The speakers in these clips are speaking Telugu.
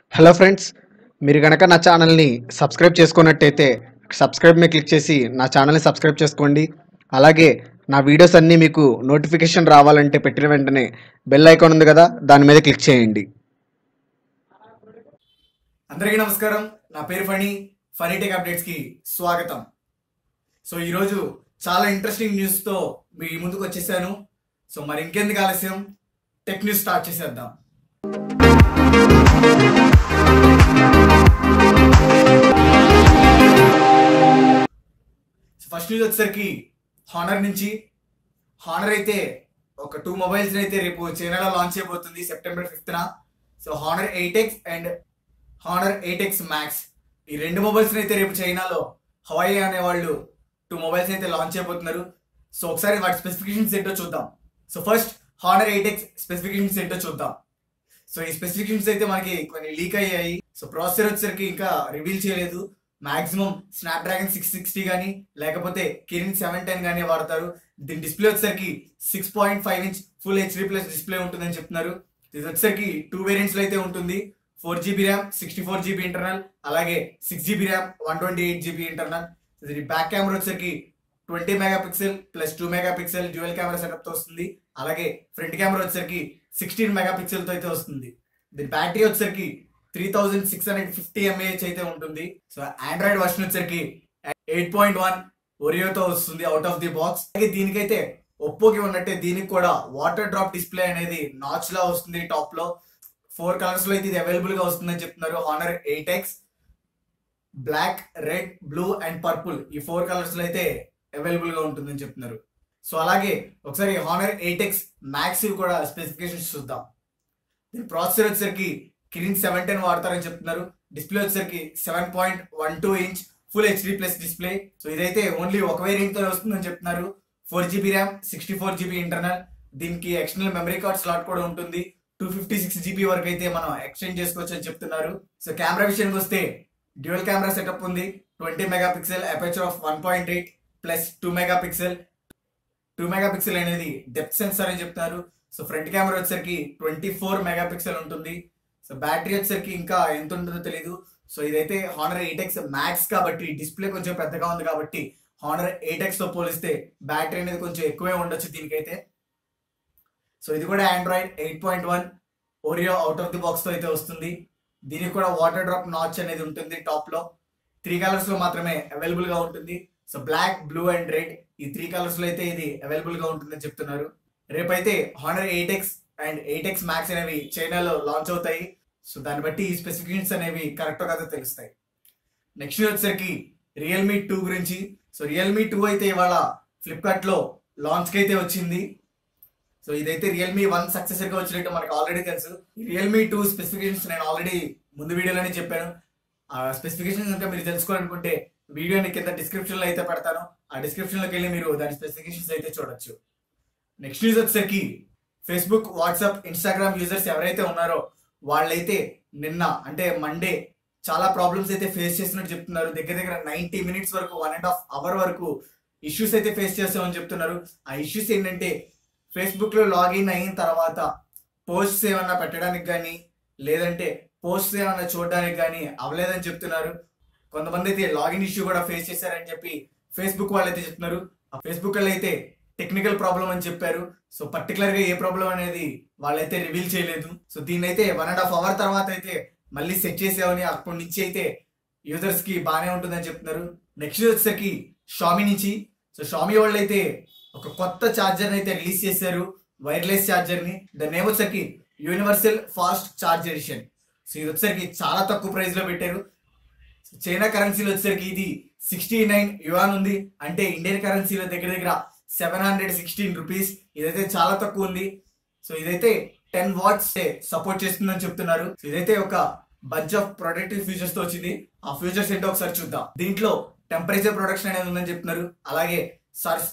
హలో ఫ్రెండ్స్ మీరు కనుక నా ఛానల్ని సబ్స్క్రైబ్ చేసుకున్నట్టయితే సబ్స్క్రైబ్ మీద క్లిక్ చేసి నా ఛానల్ని సబ్స్క్రైబ్ చేసుకోండి అలాగే నా వీడియోస్ అన్నీ మీకు నోటిఫికేషన్ రావాలంటే పెట్టిన వెంటనే బెల్ ఐకాన్ ఉంది కదా దాని మీద క్లిక్ చేయండి అందరికీ నమస్కారం నా పేరు ఫణి ఫనీ టెక్ అప్డేట్స్ కి స్వాగతం సో ఈరోజు చాలా ఇంట్రెస్టింగ్ న్యూస్ తో మీ ముందుకు వచ్చేసాను సో మరి ఇంకెందుకు ఆలస్యం టెక్ న్యూస్ స్టార్ట్ చేసేద్దాం ఫస్ట్ న్యూస్ వచ్చేసరికి హానర్ నుంచి హానర్ అయితే ఒక టూ మొబైల్స్ అయితే రేపు చైనాలో లాంచ్ చేయబోతుంది సెప్టెంబర్ ఫిఫ్త్న so Honor eight X and Honor eight X Max ఈ రెండు మొబైల్స్ అయితే రేపు చైనాలో హవాయి అనే వాళ్ళు టూ మొబైల్స్ అయితే లాంచ్ చేయబోతున్నారు సో ఒకసారి వాటి స్పెసిఫికేషన్స్ ఏంటో చూద్దాం so first Honor eight X specifications ఏంటో చూద్దాం సో ఈ స్పెసిఫికేషన్స్ అయితే మనకి కొన్ని లీక్ అయ్యాయి సో ప్రాసెసర్ వచ్చేసరికి ఇంకా రివీల్ చేయలేదు మాక్సిమం స్నాప్డ్రాగన్ సిక్స్ సిక్స్టీ కానీ లేకపోతే కిరిన్ సెవెన్ టెన్ కానీ వాడతారు దీని డిస్ప్లే వచ్చేసరికి six point five inch full HD plus display ఉంటుందని చెప్తున్నారు ఇది వచ్చేసరికి టూ వేరియంట్స్ లో అయితే ఉంటుంది four GB RAM sixty four GB internal అలాగే six GB RAM one twenty eight GB internal ఇది బ్యాక్ కెమెరా వచ్చేసరికి twenty megapixel plus two megapixel dual camera setup తో వస్తుంది అలాగే ఫ్రంట్ కెమెరా వచ్చేసరికి సిక్స్టీన్ మెగా పిక్సెల్ తో అయితే వస్తుంది దీని బ్యాటరీ వచ్చేసరికి three thousand six hundred fifty mAh అయితే ఉంటుంది సో ఆండ్రాయిడ్ వర్షన్ వచ్చేసరికి ఎయిట్ పాయింట్ వన్ ఒరియోతో వస్తుంది అవుట్ ఆఫ్ ది బాక్స్ అలాగే దీనికైతే ఒప్పోకి ఉన్నట్టే దీనికి కూడా వాటర్ డ్రాప్ డిస్ప్లే అనేది నాచ్ లా వస్తుంది టాప్ లో ఫోర్ కలర్స్ లో అయితే ఇది అవైలబుల్ గా వస్తుందని చెప్తున్నారు Honor eight X black red blue and purple ఈ ఫోర్ కలర్స్ లో అయితే అవైలబుల్ గా ఉంటుందని చెప్తున్నారు సో అలాగే ఒకసారి హానర్ ఎయిట్ ఎక్స్ మ్యాక్స్ కూడా స్పెసిఫికేషన్స్ చూద్దాం దీని ప్రాసెసర్ వచ్చేసరికి కిరిన్ సెవెన్ టెన్ వాడతారని చెప్తున్నారు డిస్ప్లే వచ్చేసరికి seven point one two inch full HD plus display so ఇదైతే ఓన్లీ ఒక వేరియంట్ తో వస్తుందని చెప్తున్నారు four GB RAM sixty four GB internal దీనికి ఎక్స్టర్నల్ మెమరీ కార్డ్ స్లాట్ కూడా ఉంటుంది టూ ఫిఫ్టీ సిక్స్ జీబీ వరకు అయితే మనం ఎక్స్టెండ్ చేసుకోవచ్చు అని చెప్తున్నారు సో కెమెరా విషయానికి వస్తే డ్యూయల్ కెమెరా సెటప్ ఉంది twenty megapixel aperture of one point eight plus two megapixel two megapixel అనేది డెప్త్ సెన్సార్ అని చెప్తున్నారు సో ఫ్రంట్ కెమెరా వచ్చేసరికి ట్వంటీ ఫోర్ మెగా పిక్సెల్ ఉంటుంది సో బ్యాటరీ వచ్చేసరికి ఇంకా ఎంత ఉంటుందో తెలియదు సో ఇదైతే హానర్ ఎయిట్ ఎక్స్ మ్యాక్స్ కాబట్టి డిస్ప్లే కొంచెం పెద్దగా ఉంది కాబట్టి హానర్ ఎయిట్ ఎక్స్ తో పోలిస్తే బ్యాటరీ అనేది కొంచెం ఎక్కువే ఉండొచ్చు దీనికైతే సో ఇది కూడా Android eight point one Oreo out of the box తో అయితే వస్తుంది దీనికి కూడా వాటర్ డ్రాప్ నాచ్ అనేది ఉంటుంది టాప్ లో త్రీ కలర్స్ లో మాత్రమే అవైలబుల్ గా ఉంటుంది so black blue and red ఈ త్రీ కలర్స్ లో అయితే ఇది అవైలబుల్ గా ఉంటుందని చెప్తున్నారు రేపైతే Honor eight X and eight X Max అనేవి చైనాలో లాంచ్ అవుతాయి సో దాన్ని బట్టి ఈ స్పెసిఫికేషన్స్ అనేవి కరెక్ట్ కాదో తెలుస్తాయి నెక్స్ట్ వచ్చేసరికి రియల్మీ టూ గురించి సో రియల్మీ టూ అయితే ఇవాళ ఫ్లిప్కార్ట్ లో లాంచ్ కి అయితే వచ్చింది సో ఇదైతే రియల్మీ వన్ సక్సెసర్ గా వచ్చినట్టు మనకు ఆల్రెడీ తెలుసు రియల్మీ టూ స్పెసిఫికేషన్స్ నేను ఆల్రెడీ ముందు వీడియోలోనే చెప్పాను ఆ స్పెసిఫికేషన్స్ కనుక మీరు తెలుసుకోవాలనుకుంటే వీడియోని కింద డిస్క్రిప్షన్ లో అయితే పెడతాను ఆ డిస్క్రిప్షన్ లోకి వెళ్ళి మీరు దాని స్పెసిఫికేషన్స్ అయితే చూడొచ్చు నెక్స్ట్ న్యూస్ వచ్చేసరికి ఫేస్బుక్ వాట్సాప్ ఇన్స్టాగ్రామ్ యూజర్స్ ఎవరైతే ఉన్నారో వాళ్ళైతే నిన్న అంటే మండే చాలా ప్రాబ్లమ్స్ అయితే ఫేస్ చేస్తున్నట్టు చెప్తున్నారు దగ్గర దగ్గర నైన్టీ మినిట్స్ వరకు వన్ అండ్ హాఫ్ అవర్ వరకు ఇష్యూస్ అయితే ఫేస్ చేస్తామని చెప్తున్నారు ఆ ఇష్యూస్ ఏంటంటే ఫేస్బుక్ లో లాగిన్ అయిన తర్వాత పోస్ట్స్ ఏమన్నా పెట్టడానికి కానీ లేదంటే పోస్ట్స్ ఏమన్నా చూడడానికి కానీ అవ్వలేదని చెప్తున్నారు కొంతమంది అయితే లాగిన్ ఇష్యూ కూడా ఫేస్ చేశారని చెప్పి ఫేస్బుక్ వాళ్ళు అయితే చెప్తున్నారు ఆ ఫేస్బుక్ వాళ్ళు అయితే టెక్నికల్ ప్రాబ్లం అని చెప్పారు సో పర్టికులర్ గా ఏ ప్రాబ్లం అనేది వాళ్ళైతే రివీల్ చేయలేదు సో దీన్ని అయితే వన్ అండ్ హాఫ్ అవర్ తర్వాత అయితే మళ్ళీ సెట్ చేసామని అప్పటి నుంచి అయితే యూజర్స్ కి బాగానే ఉంటుందని చెప్తున్నారు నెక్స్ట్ వచ్చేసరికి షామీ నుంచి సో షామీ వాళ్ళు అయితే ఒక కొత్త ఛార్జర్ అయితే రిలీజ్ చేశారు వైర్లెస్ ఛార్జర్ ని దాని నేమ్ వచ్చేసరికి universal fast charge edition so ఇది వచ్చేసరికి చాలా తక్కువ ప్రైస్ లో పెట్టారు చైనా కరెన్సీలో వచ్చేసరికి ఇది సిక్స్టీ నైన్ యువాన్ ఉంది అంటే ఇండియన్ కరెన్సీలో దగ్గర దగ్గర సెవెన్ హండ్రెడ్ సిక్స్టీన్ రూపీస్ ఇదైతే చాలా తక్కువ ఉంది సో ఇదైతే టెన్ వాట్స్ సపోర్ట్ చేస్తుందని చెప్తున్నారు సో ఇదైతే ఒక బంచ్ ఆఫ్ ప్రొడక్టివ్ ఫీచర్స్ తో వచ్చింది ఆ ఫీచర్స్ ఏంటో ఒకసారి చూద్దాం దీంట్లో టెంపరేచర్ ప్రొడక్షన్ అనేది ఉందని చెప్తున్నారు అలాగే surge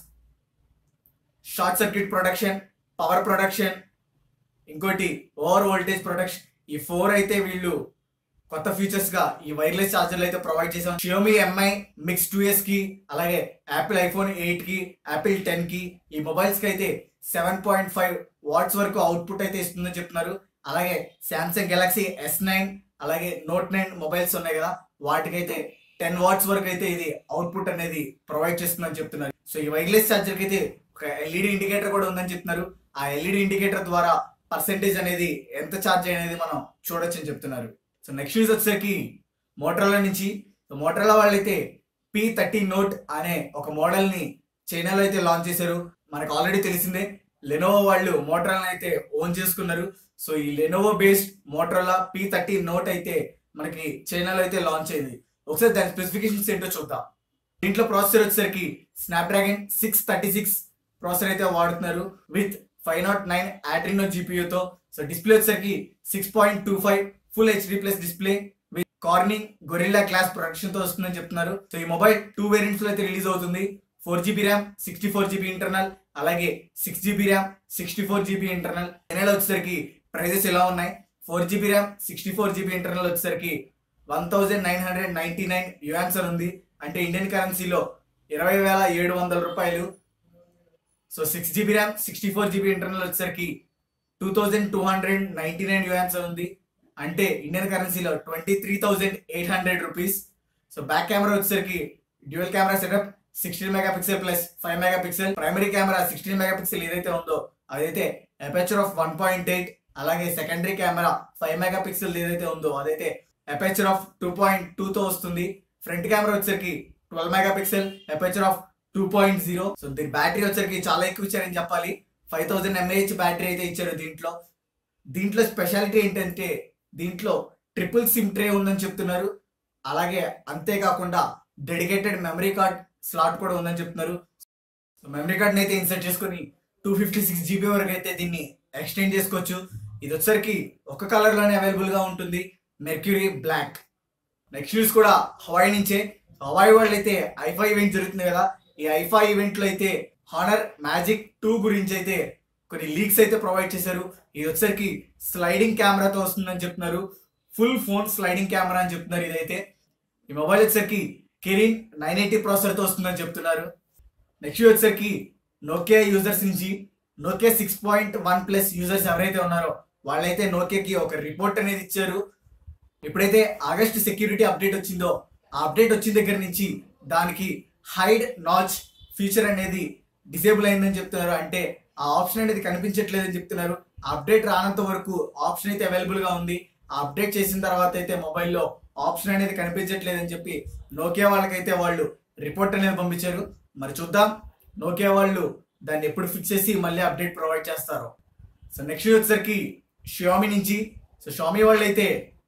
short circuit protection power protection ఇంకోటి ఓవర్ వోల్టేజ్ ప్రొడక్షన్ ఈ ఫోర్ అయితే వీళ్ళు కొత్త ఫీచర్స్ గా ఈ వైర్లెస్ ఛార్జర్లు అయితే ప్రొవైడ్ చేసాం Xiaomi Mi Mix two S కి అలాగే యాపిల్ ఐఫోన్ ఎయిట్ కి యాపిల్ టెన్ కి ఈ మొబైల్స్ కి అయితే సెవెన్ పాయింట్ ఫైవ్ వాట్స్ వరకు అవుట్పుట్ అయితే ఇస్తుందని చెప్తున్నారు అలాగే శాంసంగ్ గెలాక్సీ ఎస్ నైన్ అలాగే నోట్ నైన్ మొబైల్స్ ఉన్నాయి కదా వాటికైతే టెన్ వాట్స్ వరకు అయితే ఇది అవుట్పుట్ అనేది ప్రొవైడ్ చేస్తుందని చెప్తున్నారు సో ఈ వైర్లెస్ ఛార్జర్ కి అయితే ఒక ఎల్ఈడి ఇండికేటర్ కూడా ఉందని చెప్తున్నారు ఆ ఎల్ఈడి ఇండికేటర్ ద్వారా పర్సెంటేజ్ అనేది ఎంత ఛార్జ్ అనేది మనం చూడొచ్చు అని చెప్తున్నారు సో నెక్స్ట్ న్యూస్ వచ్చేసరికి మోటరోలా నుంచి మోటరోలా వాళ్ళైతే పి థర్టీ నోట్ అనే ఒక మోడల్ ని చైనాలో అయితే లాంచ్ చేశారు మనకు ఆల్రెడీ తెలిసిందే లెనోవో వాళ్ళు మోటరోలా అయితే ఓన్ చేసుకున్నారు సో ఈ Lenovo based Motorola P thirty Note అయితే మనకి చైనాలో అయితే లాంచ్ అయింది ఒకసారి దాని స్పెసిఫికేషన్స్ ఏంటో చూద్దాం దీంట్లో ప్రాసెసర్ వచ్చేసరికి Snapdragon six thirty six processor అయితే వాడుతున్నారు with five naught nine Adreno తో సో డిస్ప్లే వచ్చేసరికి six point two five full HD plus display with Corning Gorilla glass protection తో వస్తుందని చెప్తున్నారు సో ఈ మొబైల్ టూ వేరియంట్స్ లో అయితే రిలీజ్ అవుతుంది four GB RAM sixty four GB internal అలాగే six GB RAM sixty four GB internal చైనాలో వచ్చేసరికి ప్రైజెస్ ఎలా ఉన్నాయి four GB RAM sixty four GB internal వచ్చేసరికి one thousand nine hundred ninety nine yuans అని ఉంది అంటే ఇండియన్ కరెన్సీలో ఇరవై వేల ఏడు వందల రూపాయలు so six GB RAM sixty four GB internal వచ్చేసరికి two thousand two hundred ninety nine yuans అని ఉంది అంటే ఇండియన్ కరెన్సీలో twenty three thousand eight hundred rupees so back camera వచ్చేసరికి dual camera setup sixteen megapixel plus five megapixel primary camera sixteen megapixel ఏదైతే ఉందో అదైతే aperture of one point eight అలాగే secondary camera five megapixel ఏదైతే ఉందో అదైతే aperture of two point two తో వస్తుంది ఫ్రంట్ కెమెరా వచ్చేసరికి twelve megapixel aperture of two point zero so దీని బ్యాటరీ వచ్చరికి చాలా ఎక్కువ ఇచ్చారని చెప్పాలి ఫైవ్ థౌసండ్ ఎంఏహెచ్ బ్యాటరీ అయితే ఇచ్చారు దీంట్లో దీంట్లో స్పెషాలిటీ ఏంటంటే దీంట్లో ట్రిపుల్ సిమ్ ట్రే ఉందని చెప్తున్నారు అలాగే అంతేకాకుండా డెడికేటెడ్ మెమరీ కార్డ్ స్లాట్ కూడా ఉందని చెప్తున్నారు మెమరీ కార్డ్ అయితే ఇన్సర్ట్ చేసుకుని టూ ఫిఫ్టీ సిక్స్ జీబీ వరకు అయితే దీన్ని ఎక్స్టెండ్ చేసుకోవచ్చు ఇది వచ్చరికి ఒక కలర్ లోనే అవైలబుల్ గా ఉంటుంది మెర్క్యూరీ బ్లాక్ నెక్స్ట్ న్యూస్ కూడా హవాయి నుంచే హవాయి వాళ్ళు అయితే ఐఫా ఈవెంట్ జరుగుతుంది కదా ఈ ఐఫా ఈవెంట్ లో అయితే హానర్ మ్యాజిక్ టూ గురించి అయితే కొన్ని లీక్స్ అయితే ప్రొవైడ్ చేశారు ఇది వచ్చరికి స్లైడింగ్ కెమెరాతో వస్తుందని చెప్తున్నారు ఫుల్ ఫోన్ స్లైడింగ్ కెమెరా అని చెప్తున్నారు ఇదైతే ఈ మొబైల్ వచ్చరికి కెరీన్ నైన్ ఎయిటీ ప్రాసెసర్తో వస్తుందని చెప్తున్నారు నెక్స్ట్ వచ్చరికి నోకియా యూజర్స్ నుంచి Nokia six point one plus users ఎవరైతే ఉన్నారో వాళ్ళైతే నోకియాకి ఒక రిపోర్ట్ అనేది ఇచ్చారు ఎప్పుడైతే ఆగస్ట్ సెక్యూరిటీ అప్డేట్ వచ్చిందో ఆ అప్డేట్ వచ్చిన దగ్గర నుంచి దానికి హైడ్ నాచ్ ఫీచర్ అనేది డిసేబుల్ అయిందని చెప్తున్నారు అంటే ఆ ఆప్షన్ అనేది కనిపించట్లేదని చెప్తున్నారు ఆ అప్డేట్ రానంత వరకు ఆప్షన్ అయితే అవైలబుల్ గా ఉంది ఆ అప్డేట్ చేసిన తర్వాత అయితే మొబైల్లో ఆప్షన్ అనేది కనిపించట్లేదని చెప్పి నోకియా వాళ్ళకైతే వాళ్ళు రిపోర్ట్ అనేది పంపించారు మరి చూద్దాం నోకియా వాళ్ళు దాన్ని ఎప్పుడు ఫిక్స్ చేసి మళ్ళీ అప్డేట్ ప్రొవైడ్ చేస్తారు సో నెక్స్ట్ వచ్చేసరికి షియోమి నుంచి సో షామీ వాళ్ళు అయితే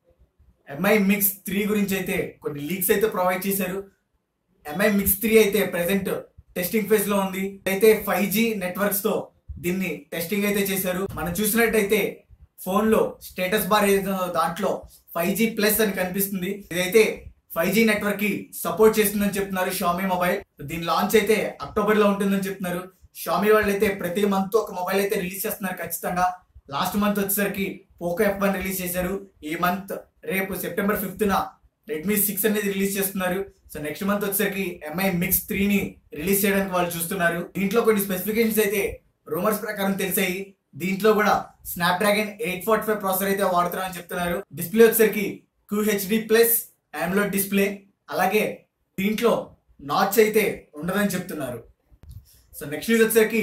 ఎంఐ మిక్స్ త్రీ గురించి అయితే కొన్ని లీక్స్ అయితే ప్రొవైడ్ చేశారు ఎంఐ మిక్స్ త్రీ అయితే ప్రెసెంట్ టెస్టింగ్ ఫేజ్ లో ఉంది అయితే ఫైవ్ జీ నెట్వర్క్స్ తో దీన్ని టెస్టింగ్ అయితే చేశారు మనం చూసినట్టయితే ఫోన్ లో స్టేటస్ బార్ ఏదైతే ఉందో దాంట్లో ఫైవ్ జీ ప్లస్ అని కనిపిస్తుంది ఇదైతే ఫైవ్ జీ నెట్వర్క్ కి సపోర్ట్ చేస్తుందని చెప్తున్నారు షామీ మొబైల్ దీని లాంచ్ అయితే అక్టోబర్ లో ఉంటుందని చెప్తున్నారు షామీ వాళ్ళు అయితే ప్రతి మంత్ ఒక మొబైల్ అయితే రిలీజ్ చేస్తున్నారు ఖచ్చితంగా లాస్ట్ మంత్ వచ్చేసరికి పోకో ఎఫ్ వన్ రిలీజ్ చేశారు ఈ మంత్ రేపు సెప్టెంబర్ ఫిఫ్త్ న రెడ్మీ సిక్స్ అనేది రిలీజ్ చేస్తున్నారు సో నెక్స్ట్ మంత్ వచ్చేసరికి ఎంఐ మిక్స్ త్రీ ని రిలీజ్ చేయడానికి వాళ్ళు చూస్తున్నారు దీంట్లో కొన్ని స్పెసిఫికేషన్స్ అయితే రూమర్స్ ప్రకారం తెలిసాయి దీంట్లో కూడా Snapdragon eight forty five processor అయితే వాడుతున్నారని చెప్తున్నారు డిస్ప్లే వచ్చేసరికి క్యూహెచ్డి ప్లస్ ఆమ్లోడ్ డిస్ప్లే అలాగే దీంట్లో నాచ్ అయితే ఉండదని చెప్తున్నారు సో నెక్స్ట్ న్యూస్ వచ్చేసరికి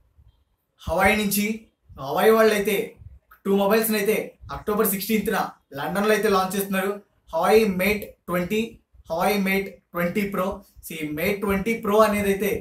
హవాయి నుంచి హవాయి వాళ్ళు అయితే టూ మొబైల్స్ అయితే అక్టోబర్ సిక్స్టీన్త్ న లండన్ లో అయితే లాంచ్ చేస్తున్నారు Huawei mate twenty Huawei mate twenty pro so ఈ మేట్ ట్వంటీ ప్రో అనేది అయితే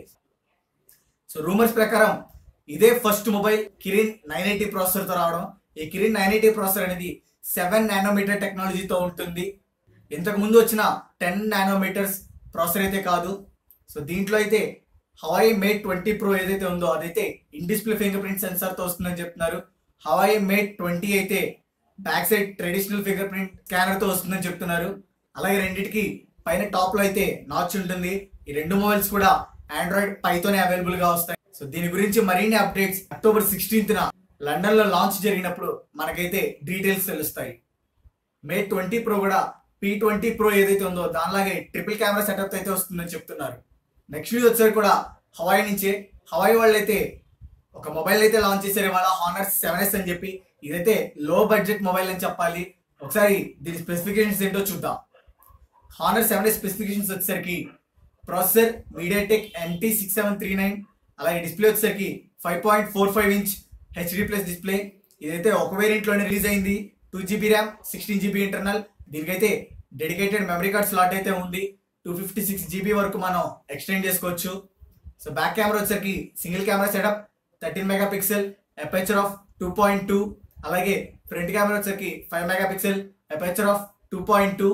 సో రూమర్స్ ప్రకారం ఇదే first mobile Kirin nine eighty processor తో రావడం ఈ కిరిన్ నైన్ ఎయిటీ ప్రాసెసర్ అనేది సెవెన్ నానోమీటర్ టెక్నాలజీతో ఉంటుంది ఇంతకు ముందు వచ్చిన టెన్ నానోమీటర్స్ ప్రాసెసర్ అయితే కాదు సో దీంట్లో అయితే హవాయి మేట్ ట్వంటీ ప్రో ఏదైతే ఉందో అదైతే in display fingerprint sensor తో వస్తుందని చెప్తున్నారు హవాయి మేట్ ట్వంటీ అయితే back side traditional fingerprint scanner తో వస్తుందని చెప్తున్నారు అలాగే రెండింటికి పైన టాప్ లో అయితే నాచ్ ఉంటుంది ఈ రెండు మొబైల్స్ కూడా ఆండ్రాయిడ్ పైతోనే అవైలబుల్ గా వస్తాయి సో దీని గురించి మరిన్ని అప్డేట్స్ అక్టోబర్ సిక్స్టీన్త్ న లండన్ లో లాంచ్ జరిగినప్పుడు మనకైతే డీటెయిల్స్ తెలుస్తాయి మే ట్వంటీ ప్రో కూడా పీ ట్వంటీ ప్రో ఏదైతే ఉందో దానిలాగే ట్రిపుల్ కెమెరా సెటప్ అయితే వస్తుందని చెప్తున్నారు నెక్స్ట్ న్యూస్ వచ్చేసరికి కూడా హవాయి నుంచే హవాయి వాళ్ళు అయితే ఒక మొబైల్ అయితే లాంచ్ చేశారు ఇవాళ హానర్ సెవెన్ ఎస్ అని చెప్పి ఇదైతే లో బడ్జెట్ మొబైల్ అని చెప్పాలి ఒకసారి దీని స్పెసిఫికేషన్స్ ఏంటో చూద్దాం హానర్ సెవెన్ స్పెసిఫికేషన్స్ వచ్చేసరికి processor MediaTek MT six seven three nine అలాగే డిస్ప్లే వచ్చేసరికి five point four five inch HD plus display ఇదైతే ఒక వేరియంట్లోనే రిలీజ్ అయింది two GB RAM sixteen GB internal దీనికైతే డెడికేటెడ్ మెమరీ కార్డ్ స్లాట్ అయితే ఉంది టూ ఫిఫ్టీ సిక్స్ జీబీ వరకు మనం ఎక్స్టెండ్ చేసుకోవచ్చు సో బ్యాక్ కెమెరా వచ్చేసరికి single camera setup thirteen megapixel aperture of two point two అలాగే ఫ్రంట్ కెమెరా వచ్చేసరికి five megapixel aperture of two point two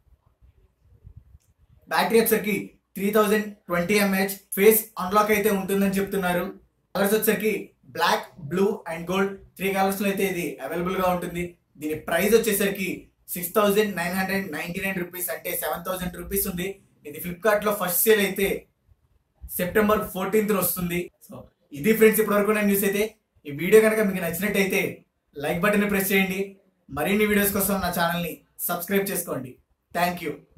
battery వచ్చేసరికి three thousand twenty mAh face unlock అయితే ఉంటుందని చెప్తున్నారు కలర్స్ వచ్చేసరికి black blue and gold three colours లో అయితే ఇది అవైలబుల్ గా ఉంటుంది దీని ప్రైస్ వచ్చేసరికి six thousand nine hundred ninety nine rupees అంటే సెవెన్ థౌసండ్ రూపీస్ ఉంది ఇది ఫ్లిప్కార్ట్ లో ఫస్ట్ సేల్ అయితే సెప్టెంబర్ ఫోర్టీన్త్ వస్తుంది సో ఇది ఫ్రెండ్స్ ఇప్పటివరకు నేను న్యూస్ అయితే ఈ వీడియో కనుక మీకు నచ్చినట్టయితే లైక్ బటన్ ప్రెస్ చేయండి మరిన్ని వీడియోస్ కోసం నా ఛానల్ని సబ్స్క్రైబ్ చేసుకోండి థ్యాంక్ యూ